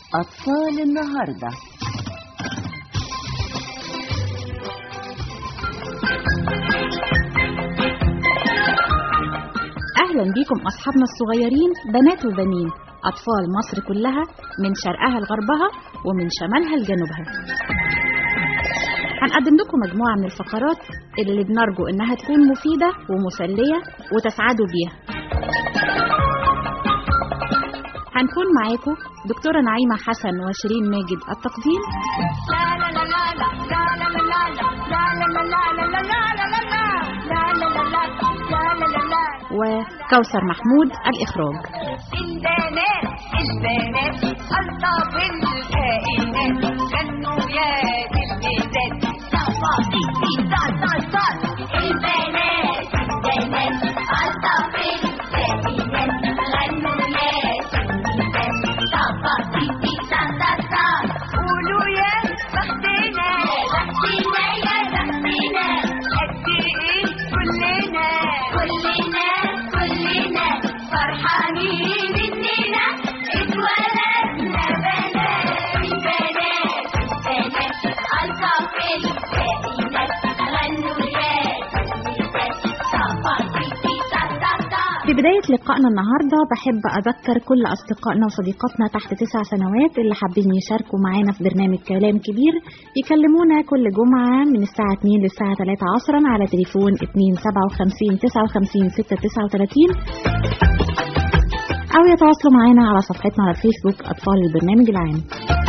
أطفال النهاردة أهلا بيكم أصحابنا الصغيرين بنات وبنين أطفال مصر كلها من شرقها لغربها ومن شمالها لجنوبها هنقدم لكم مجموعة من الفقرات اللي بنرجو إنها تكون مفيدة ومسلية وتسعدوا بيها هنكون معاكم دكتورة نعيمة حسن وشيرين ماجد التقديم وكوثر محمود الإخراج البنات البنات ألطف الكائنات غنوا يا دي الميزات صفا دي دي دا دا دا البنات البنات ألطف الكائنات غنوا يا دي الميزات صفا دي دي دا دا دا قولوا يا بختنا يا بختنا يا بختنا قد إيه كلنا كلنا كلنا فرحانين إننا اتولدنا بنات بنات بنات ألطف الكائنات غنوا يا تلميذات صفا تيتي تا تا تا في بداية لقائنا النهاردة بحب أذكر كل أصدقائنا وصديقاتنا تحت تسع سنوات اللي حابين يشاركوا معانا في برنامج كلام كبير يكلمونا كل جمعة من الساعة 2 للساعة 3 عصرا على تليفون 257 59 639 أو يتواصلوا معانا على صفحتنا على الفيسبوك أطفال البرنامج العام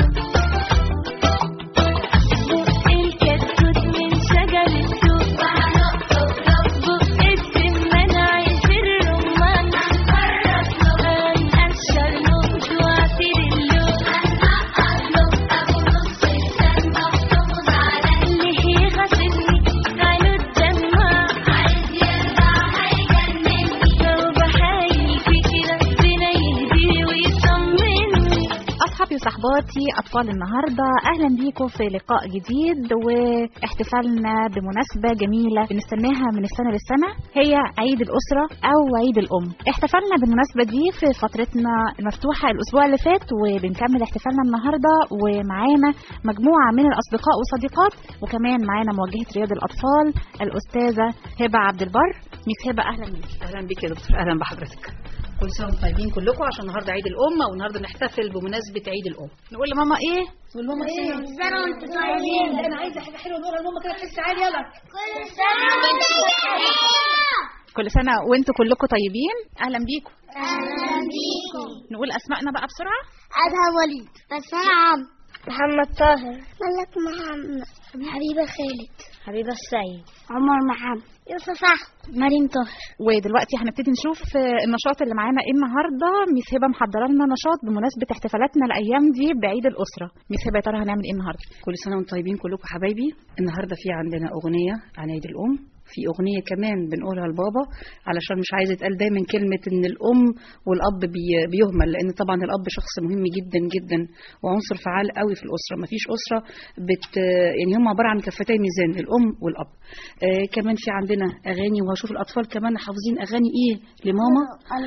الكتكوت من شجر التوت وهنقطف بق السمان عايز الرمان هنقرب له هنقشر له وعصير اللوز هنقطع له ابو نص لسان مخطوف على اللي يغسلني عينه الدمع عايز يرجع هيجنني لو بحايل فيكي ربنا يهديه ويطمني أصحابي وصحباتي أطفال النهاردة أهلا بيكم في لقاء جديد واحتفالنا بمناسبة جميلة بنستناها من السنة للسنة هي عيد الأسرة أو عيد الأم احتفلنا بالمناسبة دي في فترتنا المفتوحة الأسبوع اللي فات وبنكمل احتفالنا النهاردة ومعانا مجموعة من الأصدقاء والصديقات وكمان معانا موجهة رياض الأطفال الأستاذة هبة عبد البر ميس هبة أهلا بيكي اهلا بك يا دكتور اهلا بحضرتك كل سنه وانتم طيبين كلكم عشان النهارده عيد الام والنهارده نحتفل بمناسبه عيد الام نقول لماما إيه نقول لهم ايه سنة وانتم طيبين انا عايزه حاجه حلوه نقولها لماما كده تحس عالي يلا كل سنة وانتم طيبين كل سنة وانتوا كلكم طيبين أهلا بيكم أهلا بيكم نقول أسمائنا بقى بسرعة أدهم وليد بسمة عم محمد طاهر ملك محمد حبيبة خالد حبيبة السيد عمر محمد يوسف أحمد مريم طاهر ودلوقتي هنبتدي نشوف آه، النشاط اللي معانا ايه النهارده ميس هبه محضره لنا نشاط بمناسبه احتفالاتنا الايام دي بعيد الاسره ميس هبه يا ترى هنعمل ايه النهارده كل سنه وانتم طيبين كلكم حبايبي النهارده في عندنا اغنيه عن عيد الام في اغنيه كمان بنقولها لبابا علشان مش عايزه يتقال دايما كلمه ان الام والاب بي بيهمل لان طبعا الاب شخص مهم جدا جدا وعنصر فعال قوي في الاسره ما فيش اسره بت يعني هم عباره عن كفتي ميزان الام والاب آه كمان في عندنا اغاني وهشوف الاطفال كمان حافظين اغاني ايه لماما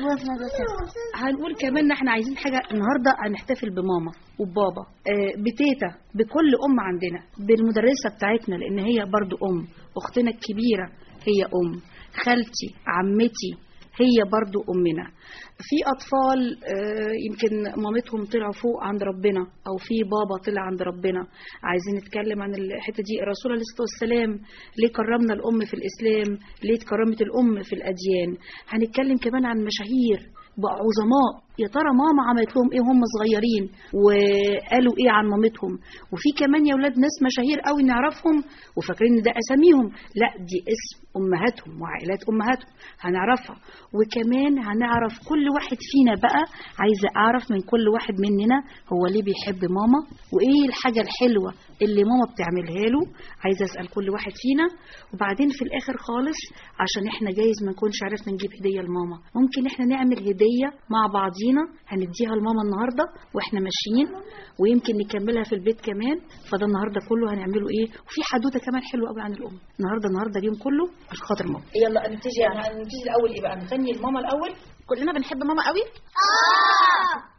هنقول كمان ان احنا عايزين حاجه النهارده هنحتفل بماما وبابا آه بتيتا بكل ام عندنا بالمدرسه بتاعتنا لان هي برضو ام اختنا الكبيره هي ام خالتي عمتي هي برضو أمنا في أطفال آه، يمكن مامتهم طلعوا فوق عند ربنا أو في بابا طلع عند ربنا عايزين نتكلم عن الحتة دي الرسول عليه الصلاة والسلام ليه كرمنا الأم في الإسلام ليه اتكرمت الأم في الأديان هنتكلم كمان عن مشاهير بقى عظماء يا ترى ماما عملت لهم ايه وهم صغيرين وقالوا ايه عن مامتهم وفي كمان يا ولاد ناس مشاهير قوي نعرفهم وفاكرين ان ده اساميهم لا دي اسم امهاتهم وعائلات امهاتهم هنعرفها وكمان هنعرف كل واحد فينا بقى عايزه اعرف من كل واحد مننا هو ليه بيحب ماما وايه الحاجه الحلوه اللي ماما بتعملها له عايزه اسال كل واحد فينا وبعدين في الاخر خالص عشان احنا جايز ما نكونش عرفنا نجيب هديه لماما ممكن احنا نعمل هديه مع بعضينا هنديها لماما النهارده واحنا ماشيين ويمكن نكملها في البيت كمان فده النهارده كله هنعمله ايه وفي حدوته كمان حلوه قوي عن الام النهارده النهارده اليوم كله عشان خاطر ماما يلا نبتدي نبتدي الاول ايه بقى نغني لماما الاول كلنا بنحب ماما قوي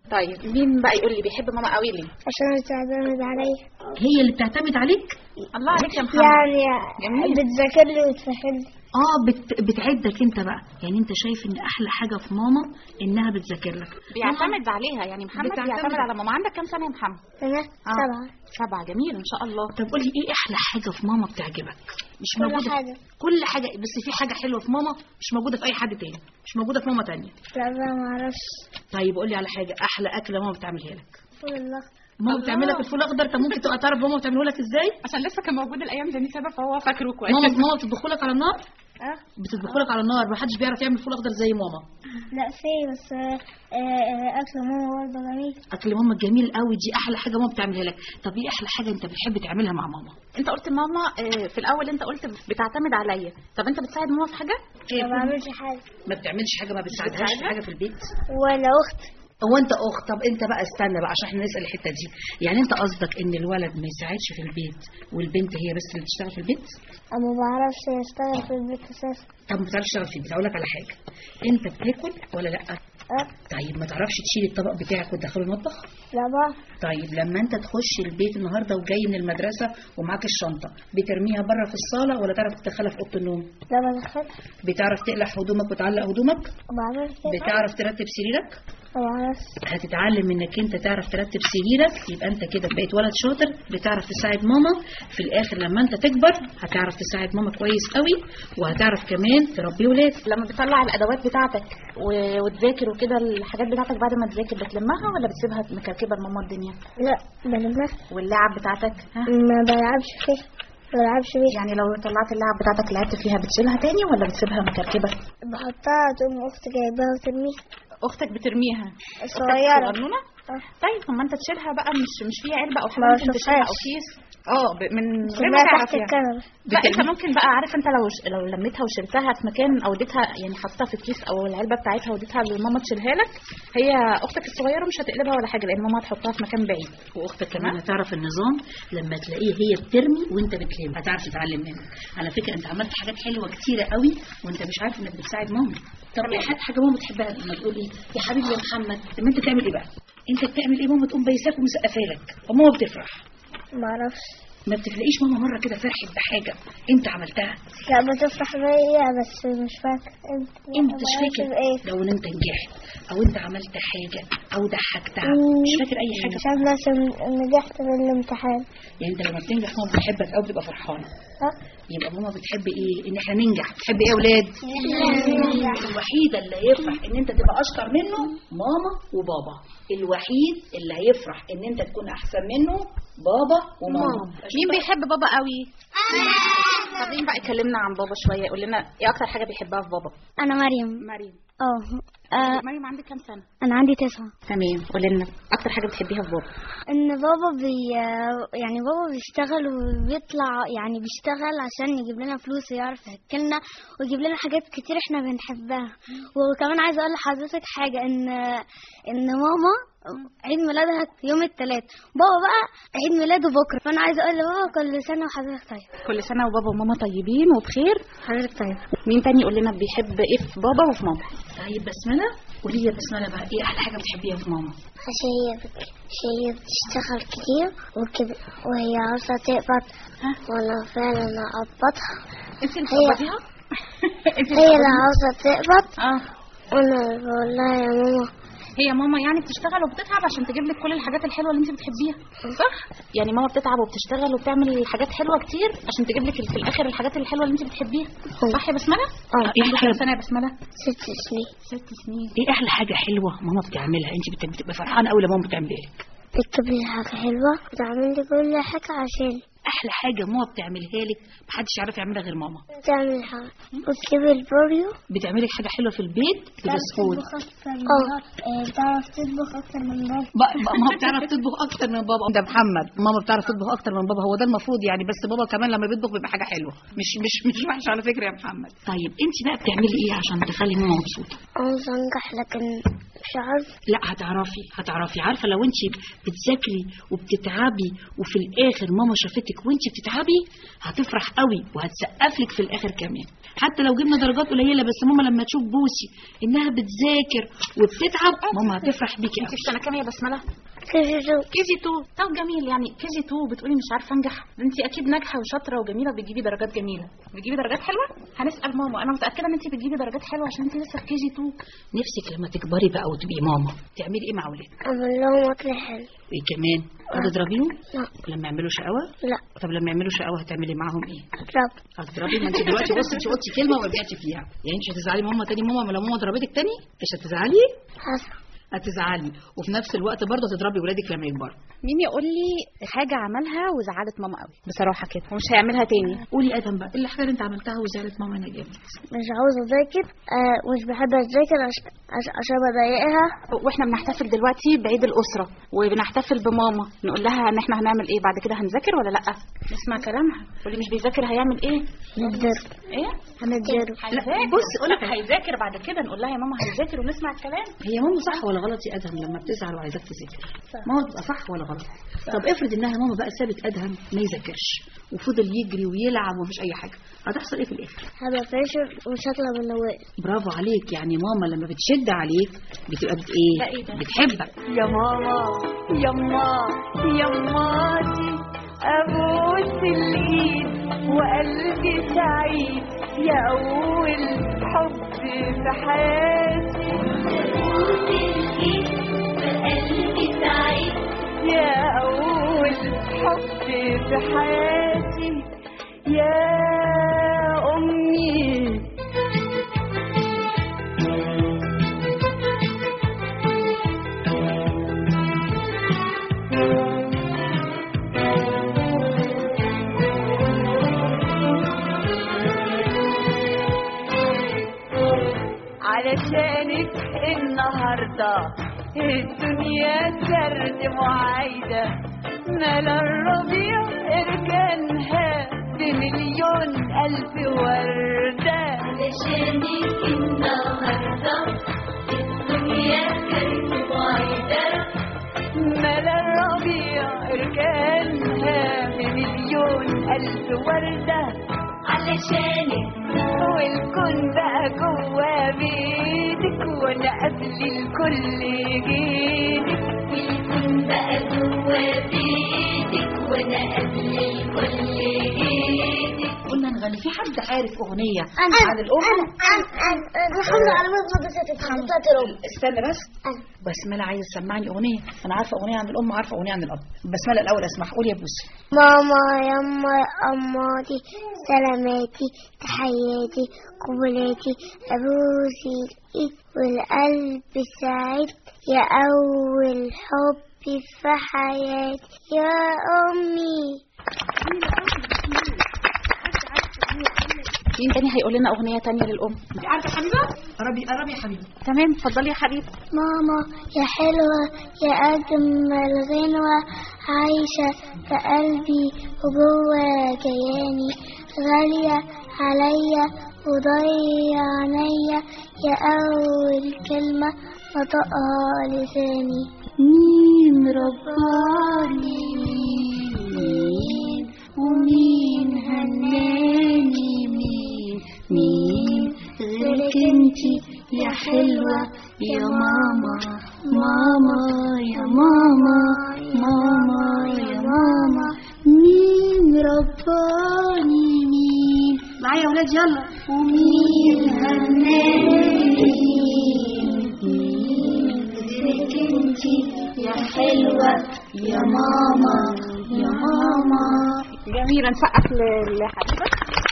طيب مين بقى يقول لي بيحب ماما قوي ليه عشان بتعتمد عليا هي اللي بتعتمد عليك الله عليك يا محمد يعني جميل. بتذاكر لي وتفهمني اه بت... بتعدك انت بقى يعني انت شايف ان احلى حاجه في ماما انها بتذاكر لك بيعتمد عليها يعني محمد بتعتمد. بيعتمد على ماما عندك كام سنه يا محمد انا آه. سبعة سبعة جميل ان شاء الله طب قولي ايه احلى حاجه في ماما بتعجبك مش كل موجوده حاجة كل حاجه بس في حاجه حلوه في ماما مش موجوده في اي حد تاني مش موجوده في ماما تانية لا بقى معرفش طيب قولي على حاجه احلى اكله ماما بتعملها لك فول الأخضر ماما بتعمل لك الفول الاخضر طب ممكن تبقى تعرف ماما بتعمله لك ازاي عشان لسه كان موجود الايام دي كده فهو فاكره كويس ماما ماما بتطبخه لك على النار اه بتطبخه لك على النار ما حدش بيعرف يعمل فول اخضر زي ماما لا في بس آه، آه، اكل ماما برضه جميل اكل ماما جميل قوي دي احلى حاجه ماما بتعملها لك طب ايه احلى حاجه انت بتحب تعملها مع ماما انت قلت ماما آه، في الاول انت قلت بتعتمد عليا طب انت بتساعد ماما في حاجه ما بعملش حاجة ما بتعملش حاجه ما بتساعدهاش في حاجه في البيت ولا اخت هو انت اخت طب انت بقى استنى بقى عشان احنا نسال الحته دي يعني انت قصدك ان الولد ما يساعدش في البيت والبنت هي بس اللي بتشتغل في البيت انا ما بعرفش اشتغل في البيت اساسا طب ما بتعرفش تشتغل في البيت اقول لك على حاجه انت بتاكل ولا لا اه طيب ما تعرفش تشيل الطبق بتاعك وتدخله المطبخ لا بقى طيب لما انت تخش البيت النهارده وجاي من المدرسه ومعاك الشنطه بترميها بره في الصاله ولا تعرف تدخلها في اوضه النوم لا بدخل بتعرف تقلع هدومك وتعلق هدومك ما بعرفش بتعرف ترتب سريرك ما بعرفش هتتعلم انك انت تعرف ترتب سريرك يبقى انت كده بقيت ولد شاطر بتعرف تساعد ماما في الاخر لما انت تكبر هتعرف تساعد ماما كويس قوي وهتعرف كمان تربي ولاد لما بتطلع الادوات بتاعتك و- وتذاكر وكده الحاجات بتاعتك بعد ما تذاكر بتلمها ولا بتسيبها مكركبه لماما الدنيا لا بلمها واللعب بتاعتك ها ما بلعبش فيه ما بلعبش بيه يعني لو طلعت اللعب بتاعتك لعبت فيها بتشيلها تاني ولا بتسيبها مكركبه بحطها تقوم اختي جايباها وترميها اختك بترميها صغيرة صغنونه اه طيب طب ما انت تشيلها بقى مش مش في علبه او حاجه ما ممكن تشيلها بشوفهاش. او كيس اه ب- من غير ما كلها تعرف تحت يعني الكنبة لا انت ممكن بقى عارف انت لو لو لميتها وشلتها في مكان او اديتها يعني حطيتها في الكيس او العلبه بتاعتها واديتها لماما تشيلها لك هي اختك الصغيره مش هتقلبها ولا حاجه لان ماما هتحطها في مكان بعيد واختك كمان هتعرف النظام لما تلاقيه هي بترمي وانت بتلم هتعرف تتعلم منك على فكره انت عملت حاجات حلوه كتيره قوي وانت مش عارف انك بتساعد ماما طب ايه حاجه حاجه ماما بتحبها لما تقول ايه يا حبيبي يا محمد طب ما انت بتعمل ايه بقى انت بتعمل ايه ماما تقوم بيساك ومسقفه لك وماما بتفرح ما اعرفش ما بتلاقيش ماما مره كده فرحت بحاجه انت عملتها لا بتفرح بيا بس مش فاكر انت انت مش ما فاكر بعرفش بايه لو ان انت نجحت او انت عملت حاجه او ضحكتها مش فاكر اي حاجه عشان مثلا نجحت في الامتحان يعني انت لما بتنجح ماما بتحبك او بتبقى فرحانه ها يبقى ماما بتحب ايه ان احنا ننجح بتحب ايه يا اولاد الوحيده اللي هيفرح ان انت تبقى اشطر منه ماما وبابا الوحيد اللي هيفرح ان انت تكون احسن منه بابا وماما مين بيحب بابا قوي طب مين بقى يكلمنا عن بابا شويه يقول لنا ايه اكتر حاجه بيحبها في بابا انا مريم مريم اه آه، مريم عندك كام سنه انا عندي تسعة تمام قولي لنا اكتر حاجه بتحبيها في بابا ان بابا بي يعني بابا بيشتغل وبيطلع يعني بيشتغل عشان يجيب لنا فلوس ويعرف ياكلنا ويجيب لنا حاجات كتير احنا بنحبها وكمان عايزه اقول لحضرتك حاجه ان ان ماما عيد ميلادها يوم الثلاث بابا بقى عيد ميلاده بكره فانا عايزه اقول لبابا كل سنه وحضرتك طيب كل سنه وبابا وماما طيبين وبخير حضرتك طيب مين تاني يقول لنا بيحب ايه في بابا وفي ماما طيب بسمله قولي لي يا بسمله بقى ايه احلى حاجه بتحبيها في ماما عشان هي بت- عشان هي بتشتغل كتير وكده وهي عاوزه تقبض وانا فعلا اقبضها انت اللي هي- بتقبضيها انت هي اللي عاوزه تقبض اه وانا بقول لها يا ماما هي ماما يعني بتشتغل وبتتعب عشان تجيب لك كل الحاجات الحلوه اللي انت بتحبيها صح يعني ماما بتتعب وبتشتغل وبتعمل حاجات حلوه كتير عشان تجيب لك في الاخر الحاجات الحلوه اللي انت بتحبيها صح يا بسمله اه ايه عندك احلى كام سنه يا بسمله ست سنين ست سنين ايه احلى حاجه حلوه ماما بتعملها انت بت- بتبقى فرحانه قوي لما ماما بتعملها لك بتكتب لي حاجة حلوة وتعمل لي كل حاجة عشان احلى حاجه ماما بتعملها لك محدش يعرف يعملها غير ماما تعمل حاجة وتجيب البوريو بتعمل لك حاجه حلوه في البيت بتسكول اه تعرف تطبخ أكتر من بابا بقى- بقى ماما بتعرف تطبخ اكتر من بابا ده محمد ماما بتعرف تطبخ اكتر من بابا هو ده المفروض يعني بس بابا كمان لما بيطبخ بيبقى حاجه حلوه مش مش مش وحش على فكره يا محمد طيب انت بقى بتعملي ايه عشان تخلي ماما مبسوطه عاوز أنجح لكن مش عارفة لا هتعرفي هتعرفي عارفه لو انت بتذاكري وبتتعبي وفي الاخر ماما شافتك وانت بتتعبي هتفرح قوي وهتسقف لك في الاخر كمان حتى لو جبنا درجات قليله بس ماما لما تشوف بوسي انها بتذاكر وبتتعب ماما هتفرح بيكي انت قوي في سنه كام يا بسمله كيجي تو كي جي 2 طب جميل يعني كي جي 2 بتقولي مش عارفه انجح ده انت اكيد ناجحه وشاطره وجميله وبتجيبي درجات جميله بتجيبي درجات حلوه هنسال ماما انا متاكده ان انت بتجيبي درجات حلوه عشان انت لسه في كي جي 2 نفسك لما تكبري بقى وتبقي ماما تعملي ايه مع ولادك أعمل لهم أكل حلو ايه كمان هتضربيهم لا لما يعملوا شقاوه لا طب لما يعملوا شقاوه هتعملي معاهم ايه أضرب هتضربي ما انت دلوقتي بصي انت قلتي كلمه ورجعتي فيها يعني مش هتزعلي ماما تاني ماما لو ماما ضربتك تاني مش هتزعلي حسن هتزعلي وفي نفس الوقت برضه هتضربي ولادك لما يكبروا مين يقول لي حاجه عملها وزعلت ماما قوي بصراحه كده ومش هيعملها تاني قولي ادم بقى ايه الحاجه اللي انت عملتها وزعلت ماما انا جامد مش عاوزة أذاكر آه مش بحب أذاكر عش- عش- عشان بضايقها واحنا بنحتفل دلوقتي بعيد الاسره وبنحتفل بماما نقول لها ان احنا هنعمل ايه بعد كده هنذاكر ولا لا نسمع كلامها واللي مش بيذاكر هيعمل ايه نتضرب ايه هنتضرب هيذاكر بص قول لك هيذاكر بعد كده نقول لها يا ماما هيذاكر ونسمع الكلام هي ماما صح ولا غلط يا ادهم لما بتزعل وعايزاك تذاكر ماما بتبقى صح ولا غلط طب افرض انها ماما بقى سابت ادهم ما يذاكرش وفضل يجري ويلعب ومفيش اي حاجه هتحصل ايه في الاخر هبقى فاشل ومش هطلع من الأوائل برافو عليك يعني ماما لما بتشد عليك بتبقى بت ايه لا إيه ده؟ بتحبك يا ماما يما يماتي أبوس الإيد وقلبي سعيد يا أول حب في حياتي يا أول حب في حياتي يا أمي علشانك النهاردة الدنيا سرد معايدة ملا الربيع اركانها بمليون ألف وردة علشانك النهاردة الدنيا سرد معايدة ملا الربيع اركانها بمليون ألف وردة علشانك والكون بقى جوا بيتك وانا قبل الكل جيتك والكون بقى جوا بيتك وانا قبل الكل جيتك قلنا نغني في حد عارف اغنيه أنا عن الام أنا أنا أنا الحمد على ما بس بتاعت الأم استنى بس أنا بسمله عايزه تسمعني اغنيه انا عارفه اغنيه عن الام عارفه اغنيه عن الاب بسمله الاول اسمع قولي يا بوسي ماما يما أماتي سلاماتي تحياتي قبلاتي أبوسي الإيد والقلب سعيد يا أول حب في حياتي يا أمي مين تاني هيقول لنا اغنيه تانية للام عارفه حبيبه قربي قربي يا حبيبي تمام اتفضلي يا حبيبي ماما يا حلوة يا أجمل غنوة عايشة في قلبي وجوه كياني غالية عليا وضيع عينيا يا أول كلمة نطقها لساني مين رباني مين ومين هناني مين مين غيرك انتي يا حلوة يا ماما ماما يا ماما ماما يا ماما مين رباني مين معايا يا ولاد يلا ومين هناني مين غيرك انتي يا حلوة يا ماما يا ماما جميل نسقف ل- لحبيبه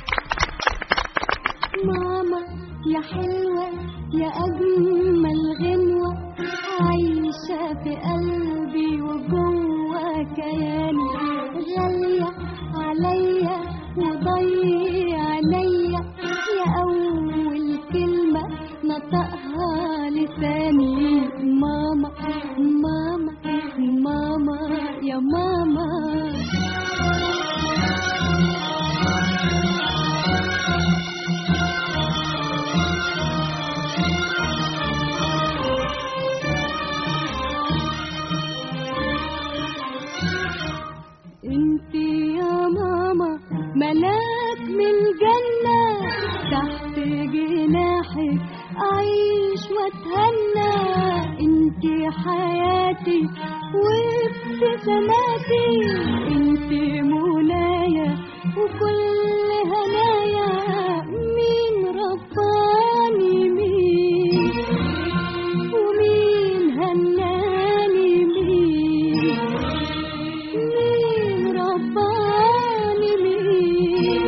ماما يا حلوة يا أجمل غنوة عايشة في قلبي وجوه كياني غالية عليا وضيع عينيا يا أول كلمة نطقها لساني ماما ماما ماما يا ماما واتهنى انتي حياتي وابتساماتي انتي منايا وكل هنايا مين رباني مين ومين هناني مين مين رباني مين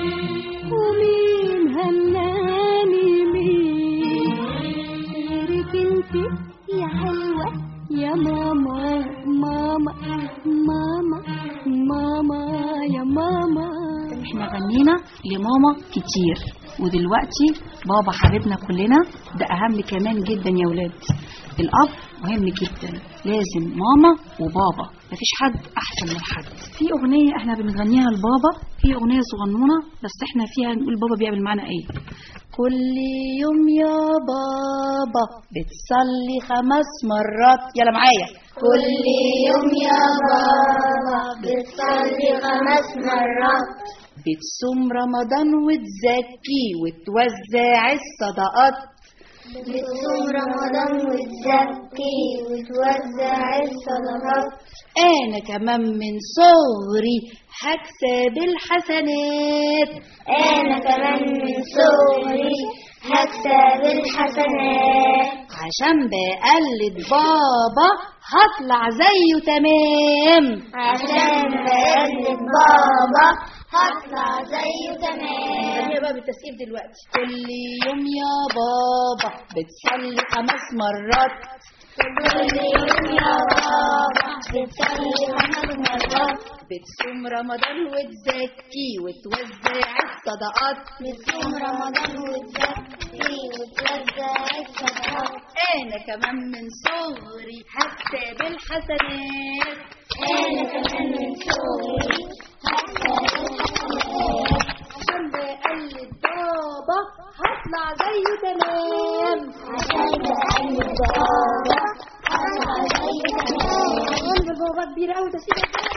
ومين هناني مين غيرك انتي يا حلوة يا ماما ماما ماما ماما يا ماما احنا غنينا لماما كتير ودلوقتي بابا حبيبنا كلنا ده اهم كمان جدا يا ولاد الاب مهم جدا لازم ماما وبابا مفيش حد احسن من حد في اغنيه احنا بنغنيها لبابا هي اغنيه صغنونه بس احنا فيها نقول بابا بيعمل معانا ايه كل يوم يا بابا بتصلي خمس مرات يلا معايا كل يوم يا بابا بتصلي خمس مرات بتصوم رمضان وتزكي وتوزع الصدقات بتصوم رمضان وتزكي وتوزع الصدقات انا كمان من صغري هكسب الحسنات أنا كمان من صغري هكسب الحسنات عشان بقلد بابا هطلع زيه تمام عشان بقلد بابا هطلع زيه تمام هي بقى بالتسقيف دلوقتي كل يوم يا بابا بتصلي خمس مرات كل يوم يا بابا بتصلي خمس مرات بتصوم رمضان وتزكي وتوزع الصدقات بتصوم رمضان وتزكي وتوزع الصدقات انا كمان من صغري هكسب الحسنات أنا كمان من صغري هكسب الحسنات عشان بقلد بابا هطلع زيه تمام عشان بقلد بابا هطلع زيه تمام بابا كبير قوي ده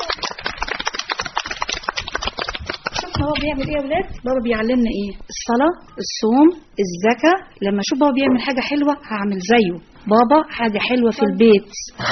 شوف بابا بيعمل ايه يا ولاد بابا بيعلمنا ايه الصلاه الصوم الزكاه لما اشوف بابا بيعمل حاجه حلوه هعمل زيه بابا حاجه حلوه في البيت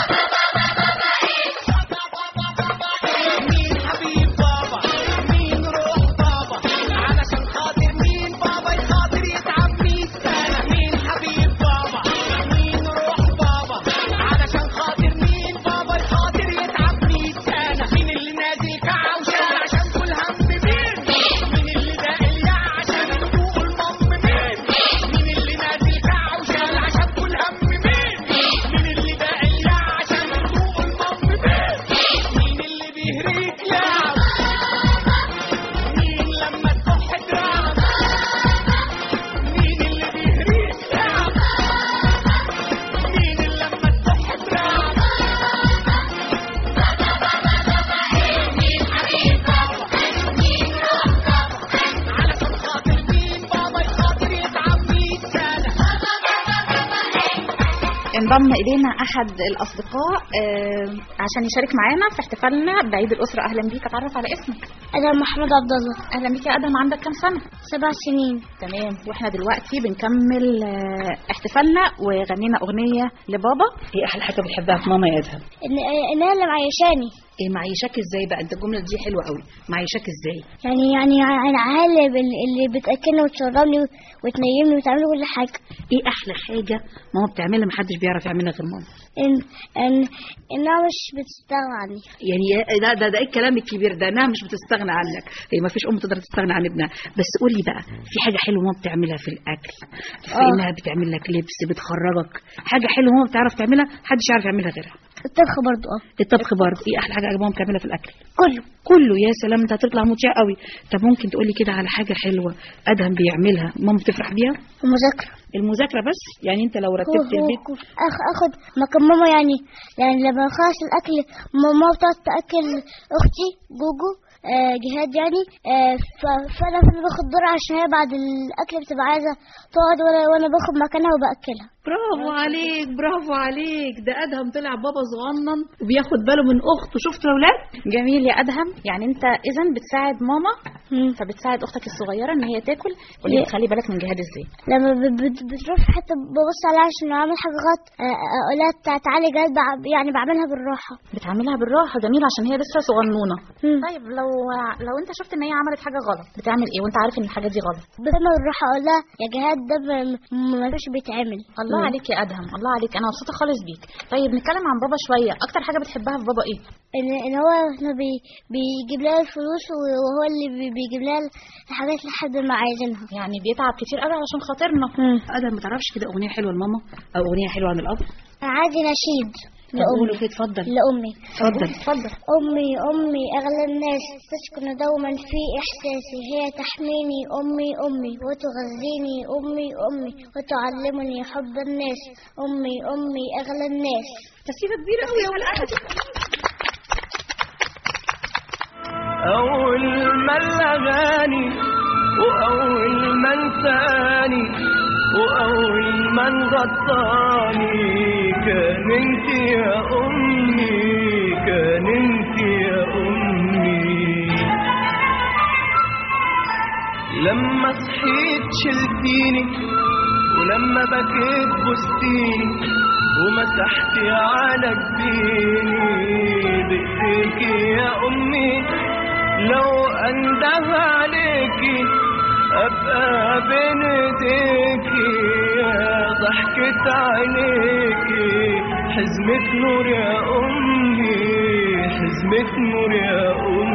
انضم الينا احد الاصدقاء آه، عشان يشارك معانا في احتفالنا بعيد الاسره اهلا بيك اتعرف على اسمك أنا محمود عبد الله اهلا بيك يا ادم عندك كام سنه سبع سنين تمام واحنا دلوقتي بنكمل آه، احتفالنا وغنينا اغنيه لبابا ايه احلى حاجه بتحبها في ماما يا ادهم إن إن أنا اللي معيشاني ايه معيشاك ازاي بقى انت الجمله دي حلوه قوي معيشاك ازاي يعني يعني أنا عالم اللي اللي بتأكلني وتشربني وتنيمني وتعمل كل حاجة ايه احلى حاجه ماما بتعملها محدش بيعرف يعملها غير ماما إن إن إنها مش بتستغنى عني يعني ده ده, ده ايه الكلام الكبير ده انها مش بتستغنى عنك هي ما فيش ام تقدر تستغنى عن ابنها بس قولي بقى في حاجه حلوه ماما بتعملها في الاكل في آه. انها بتعمل لك لبس بتخرجك حاجه حلوه ماما بتعرف تعملها محدش يعرف يعملها غيرها الطبخ برضو اه الطبخ برضه ايه احلى حاجه ماما بتعملها في الاكل كله كله يا سلام انت هتطلع مطيع قوي طب ممكن تقولي كده على حاجه حلوه ادهم بيعملها ماما بتفرح بيها المذاكرة المذاكره بس يعني انت لو هو رتبت هو البيت كو- أخ أخد مكان ماما يعني يعني لما أخلص الأكل ماما بتقعد تأكل أختي جوجو آه جهاد يعني آه ف- فأنا اللي باخد دور عشان هي بعد الأكل بتبقى عايزة تقعد وأنا وأنا باخد مكانها وبأكلها برافو عليك برافو عليك ده ادهم طلع بابا صغنن وبياخد باله من اخته شفتوا يا ولاد جميل يا ادهم يعني انت اذا بتساعد ماما فبتساعد اختك الصغيره ان هي تاكل قولي إيه. خلي بالك من جهاد ازاي لما ب- بت- بتروح في حته ببص عليها عشان لو عامل حاجه غلط آه، آه، اقول لها تع- تعالي جاي بع- يعني بعملها بالراحه بتعملها بالراحه جميل عشان هي لسه صغنونه مم. طيب لو لو انت شفت ان هي عملت حاجه غلط بتعمل ايه وانت عارف ان الحاجه دي غلط بعملها بالراحه اقول لها يا جهاد ده م- م- ما فيش بيتعمل الله عليك يا ادهم الله عليك انا مبسوطه خالص بيك طيب نتكلم عن بابا شويه اكتر حاجه بتحبها في بابا ايه ان ان هو إنه بي بيجيب لها الفلوس وهو اللي بي- بيجيب لها الحاجات لحد ما عايزينها يعني بيتعب كتير قوي عشان خاطرنا ادم ما تعرفش كده اغنيه حلوه لماما او اغنيه حلوه عن الاب عادي نشيد طب لأمي قولوا كده اتفضل لأمي اتفضل اتفضل أمي أمي أغلى الناس تسكن دوما في إحساسي هي تحميني أمي أمي وتغذيني أمي أمي وتعلمني حب الناس أمي أمي أغلى الناس تسيبه كبيره قوي يا ولد أول ما الأغاني وأول ما انساني وأول ما انغطاني كان انت يا أمي كان انت يا أمي لما صحيت شلتيني ولما بكيت بستيني ومسحتي على جبيني بإيديكي يا أمي لو أنده عليكي أبقى بين ايديكي يا ضحكة عينيكي حزمة نور يا أمي حزمة نور يا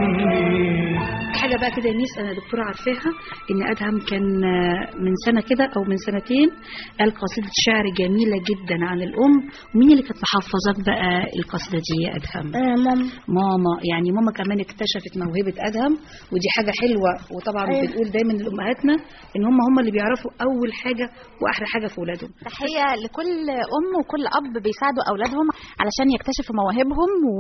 أمي حاجه بقى كده يا ميس انا دكتوره عارفاها ان ادهم كان آه، من سنه كده او من سنتين قال قصيده شعر جميله جدا عن الام ومين اللي كانت محفظاك بقى القصيده دي يا ادهم ماما ماما يعني ماما كمان اكتشفت موهبة أدهم ودي حاجة حلوة وطبعا أيوة. بنقول دايما لأمهاتنا إن هم هم اللي بيعرفوا أول حاجة وأحلى حاجة في ولادهم تحية لكل أم وكل أب بيساعدوا أولادهم علشان يكتشفوا مواهبهم و...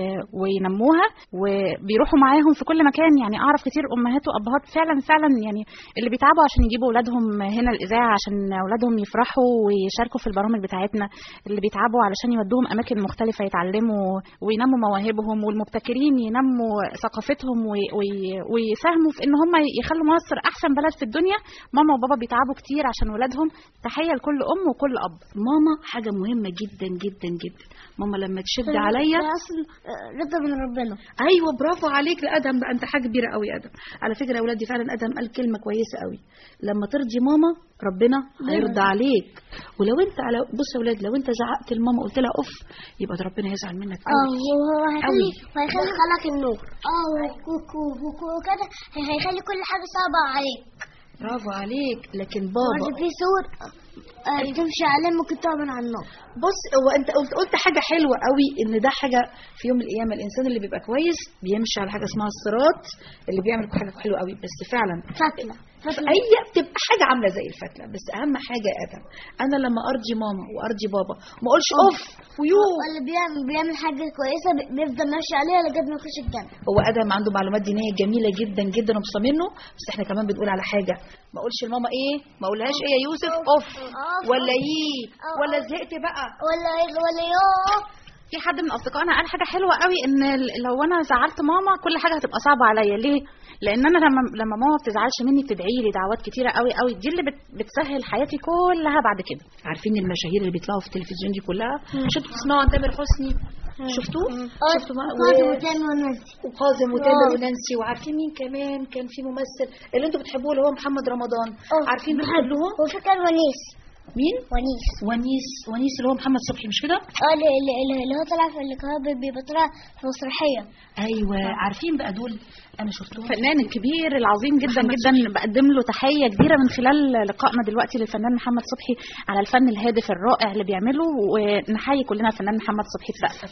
وينموها وبيروحوا معاهم في كل مكان يعني أعرف كتير أمهات وأبهات فعلا فعلا يعني اللي بيتعبوا عشان يجيبوا أولادهم هنا الإذاعة عشان أولادهم يفرحوا ويشاركوا في البرامج بتاعتنا اللي بيتعبوا علشان يودوهم أماكن مختلفة يتعلموا وينموا مواهبهم والمبتكرين ينموا ثقافتهم وي... وي... ويساهموا في إن هم يخلوا مصر أحسن بلد في الدنيا ماما وبابا بيتعبوا كتير عشان ولادهم تحية لكل أم وكل أب ماما حاجة مهمة جدا جدا جدا ماما لما تشد عليا ده أصلا آه، رضا من ربنا ايوه برافو عليك يا ادم بقى انت حاجه كبيره قوي يا ادم على فكره يا اولادي فعلا ادم قال كلمه كويسه قوي لما ترضي ماما ربنا هيرضى عليك ولو انت على بص يا اولاد لو انت زعقت لماما قلت لها اف يبقى ده ربنا يزعل منك اه قوي وهو هيخلي أوي. وهيخلي خلق النور اه وكوكو وكده هيخلي كل حاجة صعبة عليك برافو عليك لكن وانت بابا في سور آه، تمشي عليه ممكن تؤمن على النار بص هو انت قلت قلت حاجه حلوه قوي ان ده حاجه في يوم من الايام الانسان اللي بيبقى كويس بيمشي على حاجه اسمها الصراط اللي بيعمل حاجه حلوه قوي بس فعلا فتلة فتلة هي بتبقى حاجه عامله زي الفتله بس اهم حاجه يا ادم انا لما ارضي ماما وارضي بابا ما اقولش اوف ويو اللي بيعمل بيعمل حاجة كويسة بي- بيفضل ماشي عليها لغاية ما يخش الجنة هو ادم عنده معلومات دينيه جميله جدا جدا ومبسوطه منه بس احنا كمان بنقول على حاجه ما اقولش لماما ايه ما اقولهاش ايه يا يوسف اوف ولا يي ولا زهقت بقى ولا ولا يوه في حد من اصدقائنا قال حاجه حلوه قوي ان ال- لو انا زعلت ماما كل حاجه هتبقى صعبه عليا ليه لان انا لما لما ماما ما بتزعلش مني بتدعي لي دعوات كتيره قوي قوي دي اللي بت بتسهل حياتي كلها بعد كده عارفين المشاهير اللي بيطلعوا في التلفزيون دي كلها مش انتوا بتسمعوا عن تامر حسني شفتوه شفتوا بقى فاطمة و- وتامر ونزل وقاسم وتامر ونانسي وعارفين مين كمان كان في ممثل اللي انتوا بتحبوه اللي هو محمد رمضان عارفين دول كلهم وفكر ونيس مين ونيس ونيس ونيس اللي هو محمد صبحي مش كده اه اللي, اللي, اللي هو طلع في اللي كان بي- بيبقى طلع في مسرحية ايوه عارفين بقى دول انا شفتهم الفنان الكبير العظيم جدا محمد جدا بقدم له تحيه كبيره من خلال لقائنا دلوقتي للفنان محمد صبحي على الفن الهادف الرائع اللي بيعمله ونحيي كلنا الفنان محمد صبحي بسقف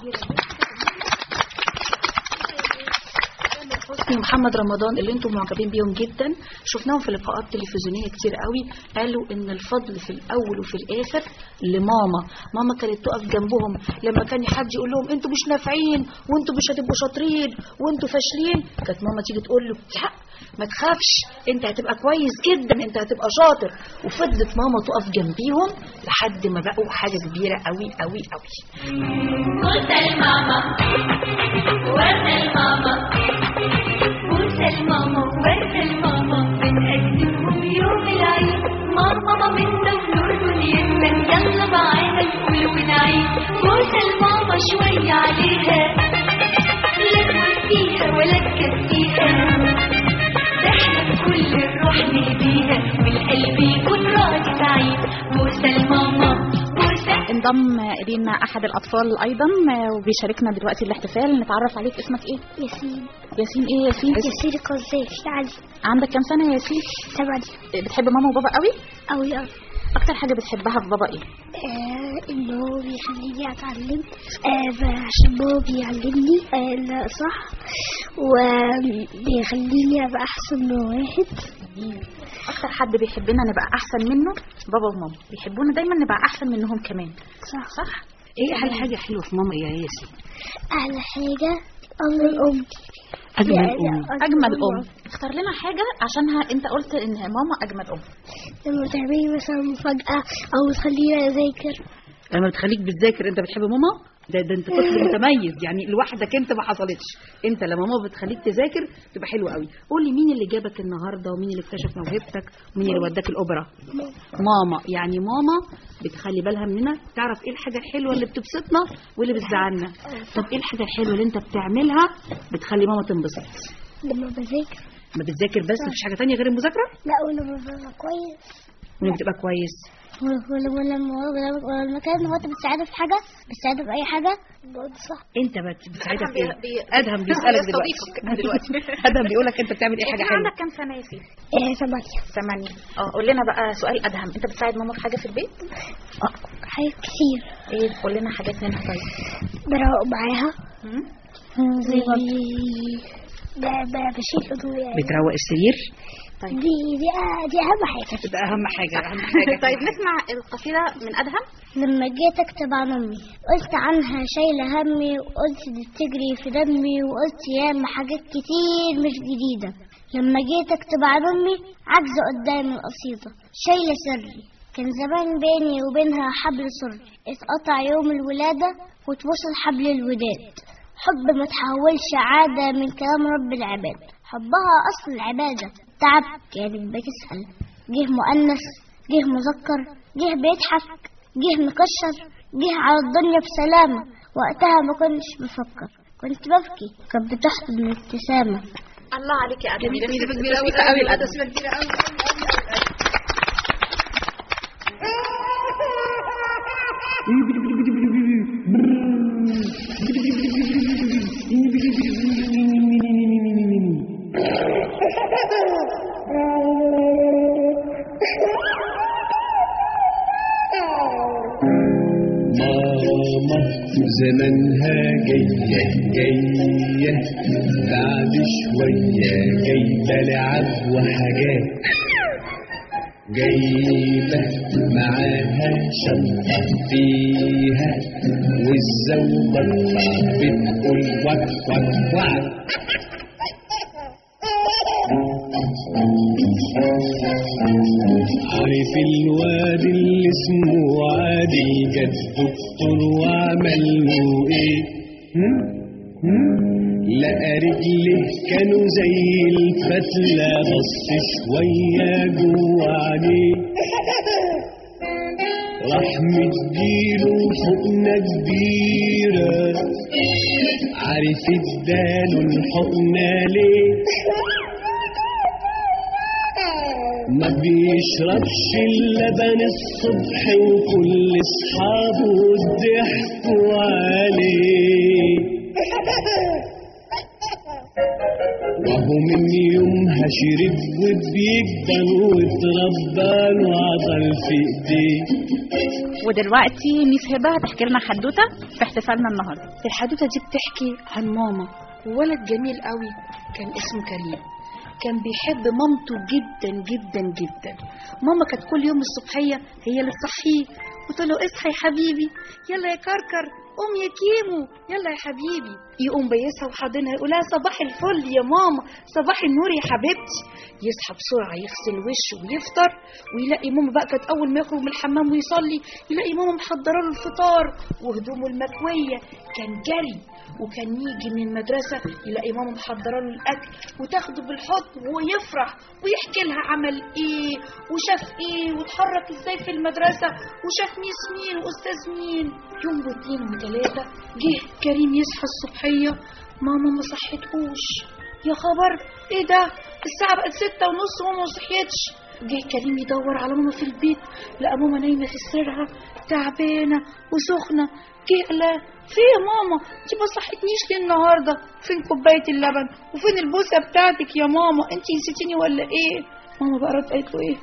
حسني ومحمد رمضان اللي انتم معجبين بيهم جدا شفناهم في لقاءات تلفزيونيه كتير قوي قالوا ان الفضل في الاول وفي الاخر لماما ماما كانت تقف جنبهم لما كان حد يقول لهم انتوا مش نافعين وانتوا مش هتبقوا شاطرين وانتوا فاشلين كانت ماما تيجي تقول له لا ما تخافش انت هتبقى كويس جدا انت هتبقى شاطر وفضلت ماما تقف جنبيهم لحد ما بقوا حاجه كبيره قوي قوي قوي بوسة الماما وردة الماما بوسة الماما وردة الماما بنقدمهم يوم العيد ماما مامتنا ونور دنيتنا يلا معانا نقول ونعيد بوسة الماما شوية عليها لا توديها ولا تكفيها احنا بكل الروح نهديها والقلب يكون راضي سعيد بوسة الماما بوسة انضم الينا احد الاطفال ايضا وبيشاركنا دلوقتي الاحتفال نتعرف عليك اسمك ايه ياسين ياسين ايه ياسين ياسين قذافي علي عندك كام سنه يا ياسين ثمانية بتحب ماما وبابا قوي أوي أوي اكتر حاجه بتحبها في بابا ايه آه إن هو بيخليني أتعلم آه عشان هو بيعلمني آه لا صح وبيخليني أبقى أحسن من واحد اكتر حد بيحبنا نبقى احسن منه بابا وماما بيحبونا دايما نبقى احسن منهم كمان صح صح ايه احلى حاجه حلوه في ماما ايه يا ياسين أحلى حاجة أمر الأم اجمل يعني ام اجمل ام اختار لنا حاجه عشانها انت قلت ان ماما اجمل ام لما تعملي مثلا مفاجأة أو تخليني أذاكر لما بتخليك بتذاكر انت بتحب ماما ده ده انت طفل متميز يعني لوحدك انت ما حصلتش انت لما ماما بتخليك تذاكر تبقى حلوه قوي قول لي مين اللي جابك النهارده ومين اللي اكتشف موهبتك ومين اللي وداك الاوبرا ماما يعني ماما بتخلي بالها مننا تعرف ايه الحاجه الحلوه اللي بتبسطنا واللي بتزعلنا طب ايه الحاجه الحلوه اللي انت بتعملها بتخلي ماما تنبسط لما بذاكر ما بتذاكر بس مفيش حاجه تانية غير المذاكره لا ولما ببقى كويس ولما بتبقى كويس ولما ولما ولما كان هو بتساعده في حاجة بتساعده في أي حاجة بقول صح انت بت- بتساعدها في بي- ايه بي- ادهم بيسالك بيستضيفك دلوقتي دلوقتي. ادهم بيقول لك انت بتعمل ايه حاجه ياسين حلوه عندك كام سنه يا ياسين إيه ثمانية ثمانية اه قول لنا بقى سؤال ادهم انت بتساعد ماما في حاجه في البيت آه، حاجات كتير ايه قول لنا حاجات منها طيب بروق معاها مم؟ زي ب- ب- بشيل هدومي يعني بتروق السرير طيب دي دي آه، دي أهم حاجة ده اهم حاجه اهم حاجه طيب نسمع القصيده من ادهم لما جيت أكتب عن أمي قلت عنها شايلة همي وقلت دي بتجري في دمي وقلت ياما حاجات كتير مش جديدة لما جيت أكتب عن أمي عجزة قدام القصيدة شايلة سري كان زمان بيني وبينها حبل سري اتقطع يوم الولادة وتوصل حبل الوداد حب ما تحولش عادة من كلام رب العباد حبها أصل العبادة تعب كانت بتسأل جه مؤنث جه مذكر جه بيضحك جه مكشر جه على الدنيا بسلامة وقتها ما كنتش بفكر كنت ببكي كانت بتحضن الابتسامة الله عليك يا ادهم جميلة جميله كبيرة أوي بسيطه قوي أوي الادب الأدب كبيرة أوي ماما زمانها جاية جاية بعد شوية جايبة لعب وحاجات جايبة معاها شنطة فيها والزوبة بتقول وك وك وك عارف الواد اللي اسمه عادل جد دكتور وعمل له ايه هم؟ هم؟ لقى رجله كانوا زي الفتلة بص شوية جوه عينيه راح مديله حقنة كبيرة عارف اداله الحقنة ليه ما بيشربش اللبن الصبح وكل اصحابه ضحكوا عليه وهو من يومها شرب وبيكبر واتربى له عضل في ايديه ودلوقتي ميس هبه هتحكي لنا حدوته في احتفالنا النهارده الحدوته دي بتحكي عن ماما ولد جميل قوي كان اسمه كريم كان بيحب مامته جدا جدا جدا ماما كانت كل يوم الصبحيه هي اللي تصحيه وتقول له اصحى يا حبيبي يلا يا كركر قوم يا كيمو يلا يا حبيبي يقوم بيسها وحاضنها يقول لها صباح الفل يا ماما صباح النور يا حبيبتي يصحى بسرعه يغسل وشه ويفطر ويلاقي ماما بقى كانت اول ما يخرج من الحمام ويصلي يلاقي ماما محضره له الفطار وهدومه المكويه كان جري وكان يجي من المدرسه يلاقي ماما محضره له الاكل وتاخده بالحضن ويفرح ويحكي لها عمل ايه وشاف ايه واتحرك ازاي في المدرسه وشاف ميس مين واستاذ مين يوم واثنين وثلاثه جه كريم يصحى الصبحيه ماما ما صحتهوش يا خبر ايه ده الساعه بقت ستة ونص وماما ما صحيتش جه كريم يدور على ماما في البيت لقى ماما نايمه في سرها تعبانه وسخنه جه قال لها في يا ماما انت ما صحتنيش ليه النهارده فين كوبايه اللبن وفين البوسه بتاعتك يا ماما انت نسيتيني ولا ايه ماما بقى ردت قالت له ايه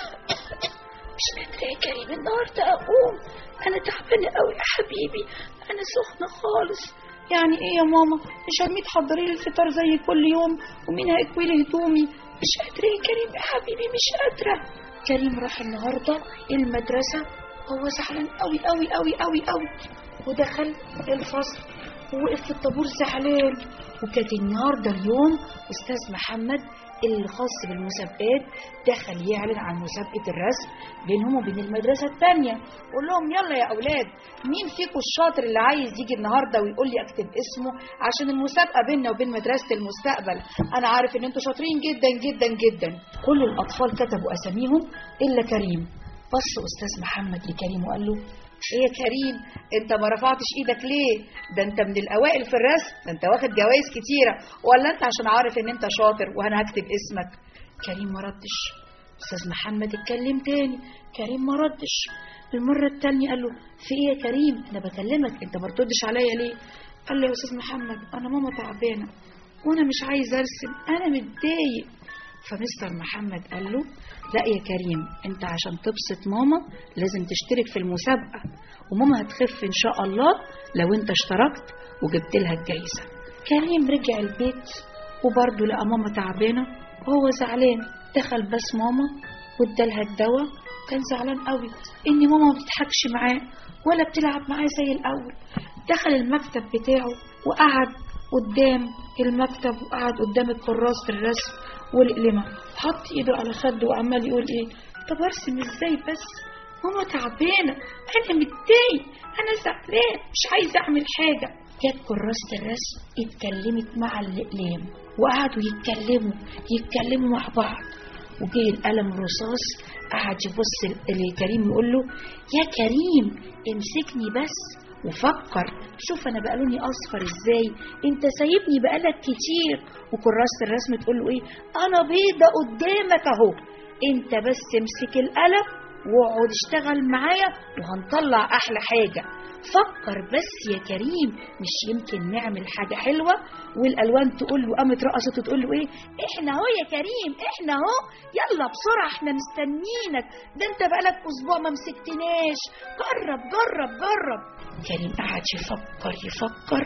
مش قادره يا كريم النهارده اقوم انا تعبانه قوي يا حبيبي انا سخنه خالص يعني ايه يا ماما مش هرمي تحضري لي الفطار زي كل يوم ومين هيكوي لي هدومي مش قادره يا كريم يا حبيبي مش قادره كريم راح النهارده المدرسه هو زعلان قوي قوي قوي قوي قوي ودخل الفصل ووقف في الطابور زعلان وكانت النهارده اليوم استاذ محمد الخاص بالمسابقات دخل يعلن عن مسابقة الرسم بينهم وبين المدرسة التانية قول لهم يلا يا أولاد مين فيكم الشاطر اللي عايز يجي النهاردة ويقول لي أكتب اسمه عشان المسابقة بيننا وبين مدرسة المستقبل أنا عارف إن أنتوا شاطرين جدا جدا جدا كل الأطفال كتبوا أساميهم إلا كريم بص أستاذ محمد لكريم وقال له ايه يا كريم انت ما رفعتش ايدك ليه ده انت من الاوائل في الرسم ده انت واخد جوائز كتيره ولا انت عشان عارف ان انت شاطر وانا هكتب اسمك كريم ما ردش استاذ محمد اتكلم تاني كريم ما ردش المره التانية قال له في ايه يا كريم انا بكلمك انت ما بتردش عليا ليه قال له يا استاذ محمد انا ماما تعبانه وانا مش عايز ارسم انا متضايق فمستر محمد قال له لا يا كريم انت عشان تبسط ماما لازم تشترك في المسابقة وماما هتخف ان شاء الله لو انت اشتركت وجبت لها الجايزة كريم رجع البيت وبرضه لقى ماما تعبانة وهو زعلان دخل بس ماما وادالها الدواء كان زعلان قوي ان ماما ما بتضحكش معاه ولا بتلعب معاه زي الاول دخل المكتب بتاعه وقعد قدام المكتب وقعد قدام الكراسة الرسم والقلمة حط ايده على خده وعمال يقول ايه طب ارسم ازاي بس ماما تعبانة انا متضايق انا زعلان مش عايزة اعمل حاجة جت كراسة الرسم اتكلمت مع الاقلام وقعدوا يتكلموا يتكلموا مع بعض وجه القلم الرصاص قعد يبص لكريم يقول له يا كريم امسكني بس وفكر شوف انا بقى لوني اصفر ازاي انت سايبني بقالك كتير وكراسة الرسم تقول له ايه انا بيضة قدامك اهو انت بس امسك القلم واقعد اشتغل معايا وهنطلع احلى حاجة فكر بس يا كريم مش يمكن نعمل حاجة حلوة والالوان تقول له قامت رقصت وتقول له ايه احنا اهو يا كريم احنا اهو يلا بسرعة احنا مستنيينك ده انت بقالك اسبوع ما مسكتناش جرب جرب جرب كريم قعد يفكر يفكر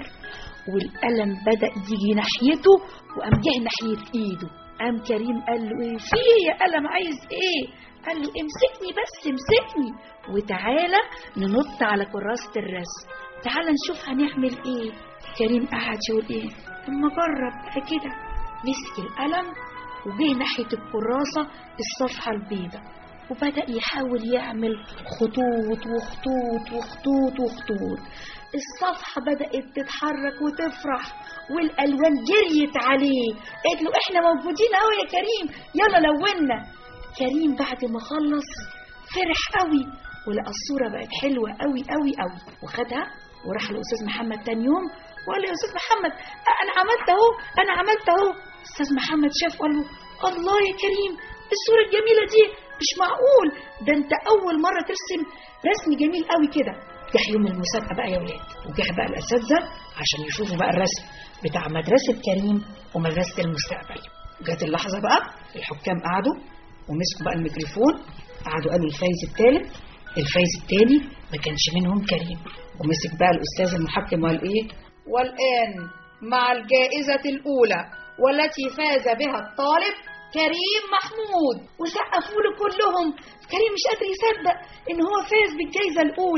والقلم بدأ يجي ناحيته وقام جه ناحية ايده قام كريم قال له ايه في إيه يا قلم عايز ايه قال له امسكني بس امسكني وتعالى ننط على كراسة الرسم تعالى نشوف هنعمل ايه كريم قعد يقول ايه اما جرب بقى كده مسك القلم وجه ناحية الكراسة الصفحة البيضاء وبدأ يحاول يعمل خطوط وخطوط وخطوط وخطوط الصفحة بدأت تتحرك وتفرح والألوان جريت عليه قالت له احنا موجودين اهو يا كريم يلا لونا كريم بعد ما خلص فرح قوي ولقى الصورة بقت حلوة قوي قوي قوي وخدها وراح لأستاذ محمد تاني يوم وقال له يا أستاذ محمد أنا عملت أهو أنا عملت أهو أستاذ محمد شاف قال له الله يا كريم الصورة الجميلة دي مش معقول ده أنت أول مرة ترسم رسم جميل قوي كده جه يوم المسابقة بقى يا ولاد وجه بقى الأساتذة عشان يشوفوا بقى الرسم بتاع مدرسة كريم ومدرسة المستقبل جت اللحظة بقى الحكام قعدوا ومسكوا بقى الميكروفون قعدوا قالوا الفايز الثالث الفايز الثاني ما كانش منهم كريم ومسك بقى الأستاذ المحكم وقال إيه والآن مع الجائزة الأولى والتي فاز بها الطالب كريم محمود وسقفوا له كلهم كريم مش قادر يصدق ان هو فاز بالجائزة الأولى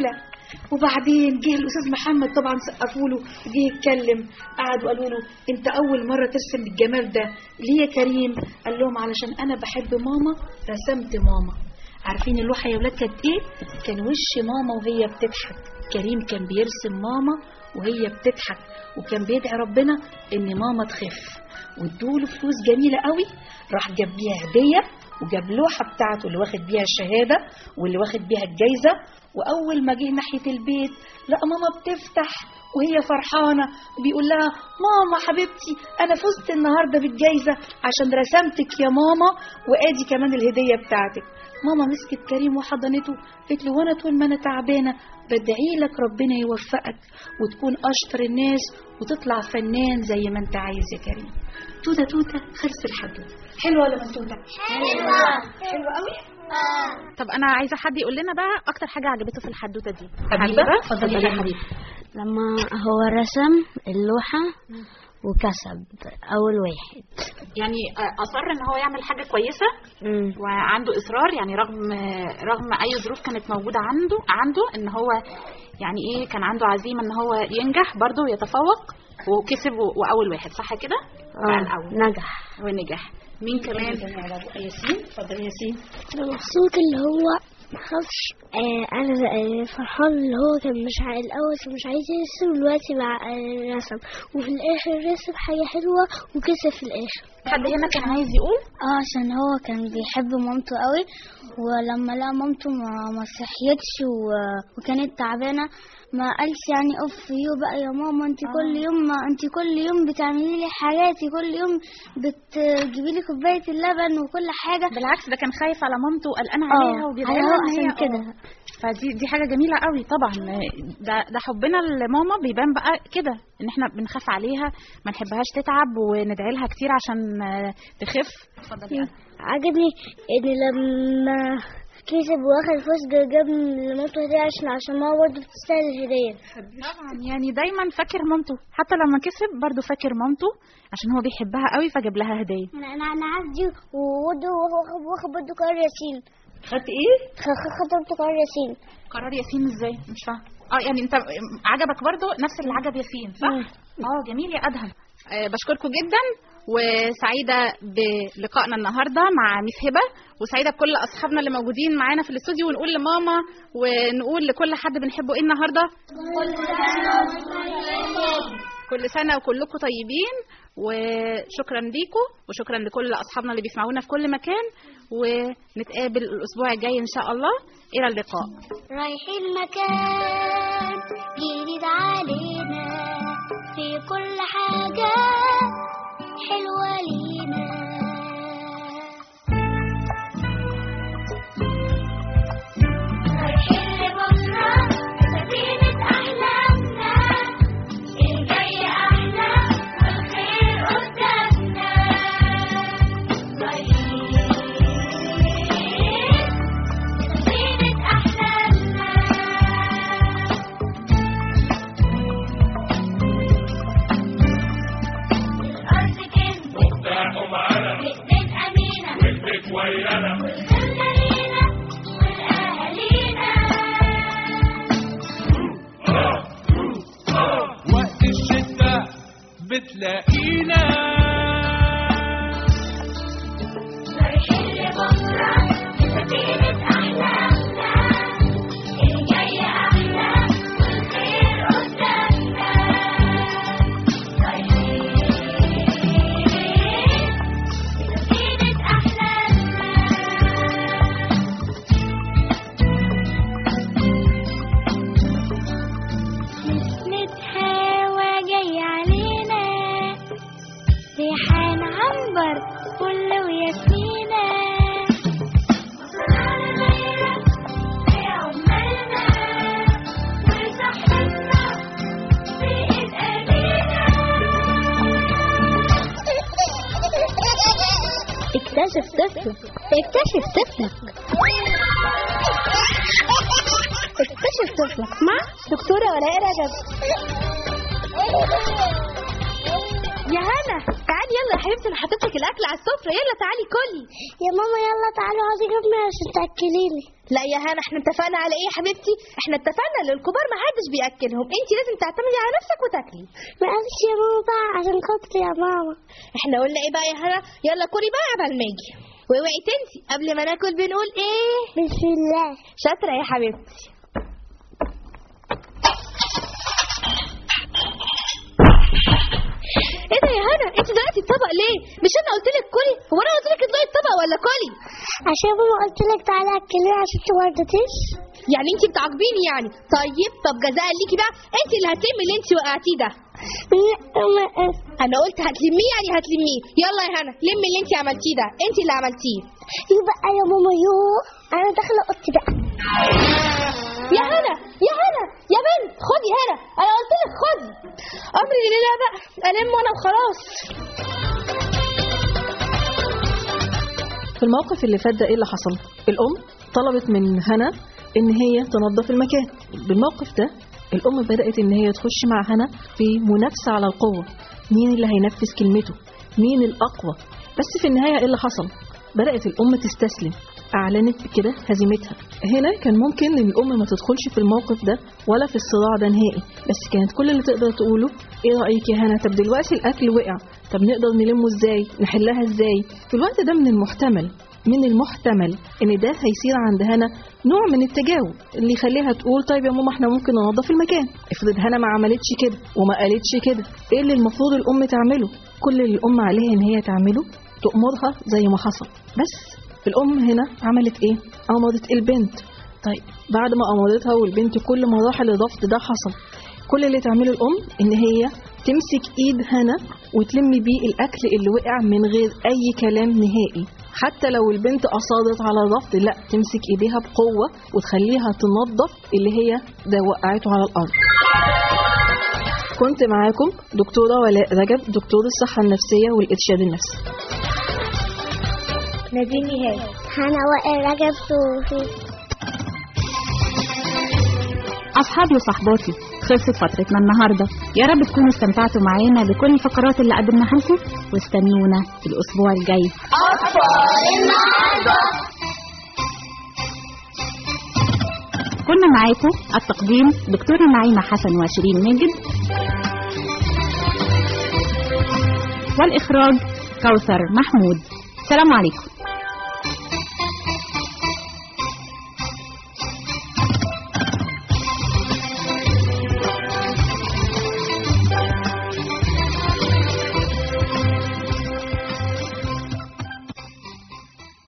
وبعدين جه الاستاذ محمد طبعا سقفوا له وجه يتكلم قعدوا قالوا له انت اول مره ترسم بالجمال ده ليه يا كريم قال لهم علشان انا بحب ماما رسمت ماما عارفين اللوحه يا ولاد كانت ايه كان وش ماما وهي بتضحك كريم كان بيرسم ماما وهي بتضحك وكان بيدعي ربنا ان ماما تخف وادوله فلوس جميله قوي راح جاب بيها هديه وجاب لوحه بتاعته اللي واخد بيها الشهاده واللي واخد بيها الجايزه واول ما جه ناحيه البيت لقى ماما بتفتح وهي فرحانه وبيقول لها ماما حبيبتي انا فزت النهارده بالجايزه عشان رسمتك يا ماما وادي كمان الهديه بتاعتك ماما مسكت كريم وحضنته قالت له وانا طول ما انا تعبانه بدعي لك ربنا يوفقك وتكون اشطر الناس وتطلع فنان زي ما انت عايز يا كريم توته توته خلص الحدوته حلوه ولا منتوته حلوة حلوه قوي طب انا عايزه حد يقول لنا بقى اكتر حاجه عجبته في الحدوته دي حبيبه اتفضلي يا حبيبي لما هو رسم اللوحة وكسب أول واحد يعني آه، اصر ان هو يعمل حاجه كويسه وعنده اصرار يعني رغم رغم اي ظروف كانت موجوده عنده عنده ان هو يعني ايه كان عنده عزيمه ان هو ينجح برضه ويتفوق وكسب و- واول واحد صح كده بقى الاول نجح ونجح مين كمان ياسين اتفضلي يا ياسين أنا مبسوط اللي هو مخافش آه أنا آه فرحان اللي هو كان مش عايز الأول كان مش عايز يرسم دلوقتي مع آه رسم وفي الآخر رسم حاجة حلوة وكسب في الآخر حد هنا كان عايز يقول اه عشان هو كان بيحب مامته قوي ولما لقى مامته ما, ما صحيتش و- وكانت تعبانه ما قالش يعني اوف يو بقى يا ماما انت كل يوم ما انت كل يوم بتعملي لي حاجاتي كل يوم بتجيبي لي كوبايه اللبن وكل حاجه بالعكس ده كان خايف على مامته وقلقان اه عليها وبيدعي أيوة، لها إن عشان هي- كده آه. فدي دي حاجه جميله قوي طبعا ده ده حبنا لماما بيبان بقى كده ان احنا بنخاف عليها ما نحبهاش تتعب وندعي لها كتير عشان آه، تخف اتفضلي أنا. عجبني ان لما كسب واخد فوز جاب لمامته هديه عشان عشان ماما برضه بتستاهل الهديه طبعا يعني دايما فاكر مامته حتى لما كسب برضه فاكر مامته عشان هو بيحبها قوي فجاب لها هديه انا انا انا عندي وودو واخد واخد برضه قرار ياسين خدت ايه خطبت قرار ياسين قرار ياسين ازاي مش فاهمه اه يعني انت عجبك برضه نفس اللي عجب ياسين صح اه جميل يا ادهم آه بشكركم جدا وسعيده بلقائنا النهارده مع ميس هبه وسعيده بكل اصحابنا اللي موجودين معانا في الاستوديو ونقول لماما ونقول لكل حد بنحبه ايه النهارده كل سنه وكلكم طيبين وشكرا ليكم وشكرا لكل اصحابنا اللي بيسمعونا في كل مكان ونتقابل الاسبوع الجاي ان شاء الله الى اللقاء رايحين مكان جديد علينا في كل حاجة حلوة لينا رايحين لبكرة سفينة أحلامنا الجاي أحلى والخير قدامنا رايحين سفينة أحلامنا الأرض كنز مفتاحه معانا بإيدين أمينة والبيت ويانا والخلة لينا والأهالينا وقت الشدة بتلاقينا رايحين لبكرة سفينة أحلامنا الجاي أحلى والخير قدامنا رايحين سفينة أحلامنا نسمة هوا جاي علينا ريحان عنبر فل وياسمينة اكتشف طفلك اكتشف طفلك اكتشف طفلك مع دكتورة ولاء رجب يا هنا تعالي يلا يلا يا حبيبتي انا حطيت لك الاكل على السفره يلا تعالي كلي يا ماما يلا تعالي اقعدي جنبي عشان تاكليني لا يا هنا احنا اتفقنا على ايه يا حبيبتي احنا اتفقنا ان الكبار ما حدش بياكلهم انت لازم تعتمدي على نفسك وتاكلي معلش يا ماما بقى عشان خاطري يا ماما احنا قلنا ايه بقى يا هنا يلا كلي بقى قبل ما اجي واوعي تنسي قبل ما ناكل بنقول ايه بسم الله شاطره يا حبيبتي ايه ده يا هنا انت دلوقتي الطبق ليه مش انا قلت لك كلي هو انا قلت لك اطلعي الطبق ولا كلي عشان ماما قلت لك تعالي اكليني عشان انت ما رضيتيش يعني انت بتعاقبيني يعني طيب طب جزاء ليكي بقى انت اللي هتلمي اللي انت وقعتيه ده انا قلت هتلميه يعني هتلميه يلا يا هنا لمي اللي انت عملتيه ده انت اللي عملتيه يبقى يا ماما يو انا داخله اوضتي بقى يا هنا يا هنا يا بنت خدي هنا انا قلت لك خدي امري لله بقى الم وانا وخلاص في الموقف اللي فات ده ايه اللي حصل الام طلبت من هنا ان هي تنظف المكان بالموقف ده الام بدات ان هي تخش مع هنا في منافسه على القوه مين اللي هينفذ كلمته مين الاقوى بس في النهايه ايه اللي حصل بدات الام تستسلم اعلنت بكده هزيمتها هنا كان ممكن ان الام ما تدخلش في الموقف ده ولا في الصراع ده نهائي بس كانت كل اللي تقدر تقوله ايه رايك يا هنا طب دلوقتي الاكل وقع طب نقدر نلمه ازاي نحلها ازاي في الوقت ده من المحتمل من المحتمل ان ده هيصير عند هنا نوع من التجاوب اللي يخليها تقول طيب يا ماما احنا ممكن ننظف المكان افرض هنا ما عملتش كده وما قالتش كده ايه اللي المفروض الام تعمله كل اللي الام عليها ان هي تعمله تأمرها زي ما حصل بس الام هنا عملت ايه امرت البنت طيب بعد ما امرتها والبنت كل مراحل الرفض ده حصل كل اللي تعمله الام ان هي تمسك ايد هنا وتلم بيه الاكل اللي وقع من غير اي كلام نهائي حتى لو البنت اصرت على الرفض لا تمسك ايديها بقوه وتخليها تنظف اللي هي ده وقعته على الارض كنت معاكم دكتوره ولاء رجب دكتور الصحه النفسيه والارشاد النفسي ناديني هاي هنا وائل رجب صوفي أصحابي وصحباتي خلصت فترتنا النهاردة يا رب تكونوا استمتعتوا معانا بكل الفقرات اللي قدمناها لكم واستنونا الأسبوع الجاي أطفال النهاردة كنا معاكم التقديم دكتورة نعيمة حسن وشيرين ماجد والإخراج كوثر محمود سلام عليكم